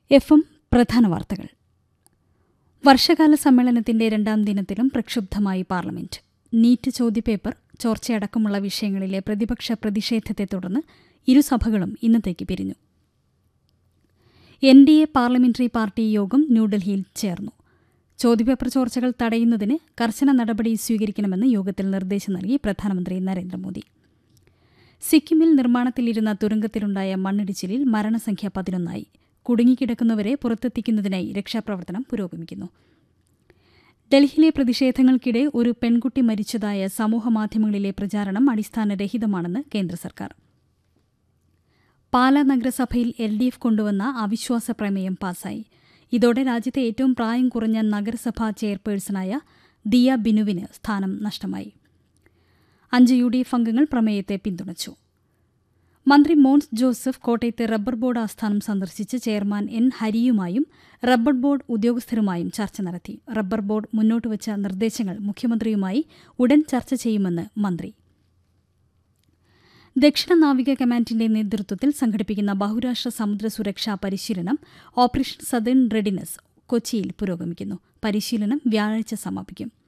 F M പ്രധാന വാർത്തകൾ വർഷകാല സമ്മേളനത്തിന്റെ രണ്ടാം ദിനത്തിലും പ്രക്ഷുബ്ധമായി പാർലമെന്റ് നീറ്റ് ചോദ്യപേപ്പർ ചോർച്ചയടക്കമുള്ള വിഷയങ്ങളിലെ പ്രതിപക്ഷ പ്രതിഷേധത്തെ തുടർന്ന് ഇരുസഭകളും ഇന്നത്തേക്ക് പിരിഞ്ഞു N D A parliamentary party യോഗം ന്യൂഡൽഹിയിൽ ചേർന്നു ചോദ്യപേപ്പർ ചോർച്ചകൾ തടയുന്നതിന് കർശന നടപടി സ്വീകരിക്കണമെന്ന് യോഗത്തിൽ നിർദ്ദേശം നൽകി പ്രധാനമന്ത്രി നരേന്ദ്രമോദി സിക്കിമിൽ നിർമ്മാണത്തിലിരുന്ന തുരങ്കത്തിലുണ്ടായ മണ്ണിടിച്ചിലിൽ മരണസംഖ്യ പതിനൊന്നായി കുടുങ്ങിക്കിടക്കുന്നവരെ പുറത്തെത്തിക്കുന്നതിനായി രക്ഷാപ്രവർത്തനം പുരോഗമിക്കുന്നു ഡൽഹിയിലെ പ്രതിഷേധങ്ങൾക്കിടെ ഒരു പെൺകുട്ടി മരിച്ചതായ സമൂഹമാധ്യമങ്ങളിലെ പ്രചാരണം അടിസ്ഥാനരഹിതമാണെന്ന് കേന്ദ്ര സർക്കാർ പാലാ നഗരസഭയിൽ എൽ ഡി എഫ് കൊണ്ടുവന്ന അവിശ്വാസ പ്രമേയം പാസായി ഇതോടെ രാജ്യത്തെ ഏറ്റവും പ്രായം കുറഞ്ഞ നഗരസഭാ ചെയർപേഴ്സണായ ദിയ ബിനുവിന് സ്ഥാനം നഷ്ടമായി അഞ്ച് യു ഡി എഫ് അംഗങ്ങൾ പ്രമേയത്തെ പിന്തുണച്ചു മന്ത്രി മോൻസ് ജോസഫ് കോട്ടയത്തെ റബ്ബർ ബോർഡ് ആസ്ഥാനം സന്ദർശിച്ച് ചെയർമാൻ എൻ ഹരിയുമായും റബ്ബർ ബോർഡ് ഉദ്യോഗസ്ഥരുമായും ചർച്ച നടത്തി റബ്ബർ ബോർഡ് മുന്നോട്ടുവച്ച നിർദ്ദേശങ്ങൾ മുഖ്യമന്ത്രിയുമായി ഉടൻ ചർച്ച ചെയ്യുമെന്ന് മന്ത്രി ദക്ഷിണ നാവിക കമാൻഡിന്റെ നേതൃത്വത്തിൽ സംഘടിപ്പിക്കുന്ന ബഹുരാഷ്ട്ര സമുദ്ര സുരക്ഷാ പരിശീലനം ഓപ്പറേഷൻ സദേൺ റെഡിനസ് കൊച്ചിയിൽ പുരോഗമിക്കുന്നു പരിശീലനം വ്യാഴാഴ്ച സമാപിക്കും